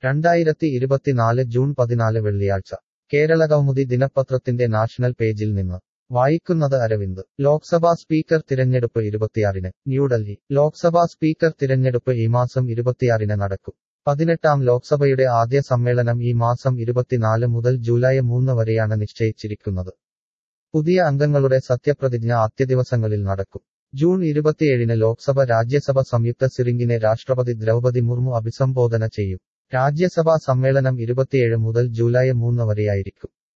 രണ്ടായിരത്തി ഇരുപത്തിനാല് ജൂൺ പതിനാല് വെള്ളിയാഴ്ച കേരളകൗമുദി ദിനപത്രത്തിന്റെ നാഷണൽ പേജിൽ നിന്ന് വായിക്കുന്നത് അരവിന്ദ് ലോക്സഭാ സ്പീക്കർ തിരഞ്ഞെടുപ്പ് ഇരുപത്തിയാറിന് ന്യൂഡൽഹി ലോക്സഭാ സ്പീക്കർ തിരഞ്ഞെടുപ്പ് ഈ മാസം ഇരുപത്തിയാറിന് നടക്കും പതിനെട്ടാം ലോക്സഭയുടെ ആദ്യ സമ്മേളനം ഈ മാസം ഇരുപത്തിനാല് മുതൽ ജൂലൈ മൂന്ന് വരെയാണ് നിശ്ചയിച്ചിരിക്കുന്നത് പുതിയ അംഗങ്ങളുടെ സത്യപ്രതിജ്ഞ ആദ്യ ദിവസങ്ങളിൽ നടക്കും ജൂൺ ഇരുപത്തിയേഴിന് ലോക്സഭ രാജ്യസഭ സംയുക്ത സിറിംഗിനെ രാഷ്ട്രപതി ദ്രൗപതി മുർമു അഭിസംബോധന ചെയ്യും രാജ്യസഭാ സമ്മേളനം ഇരുപത്തിയേഴ് മുതൽ ജൂലൈ മൂന്ന് വരെയായിരിക്കും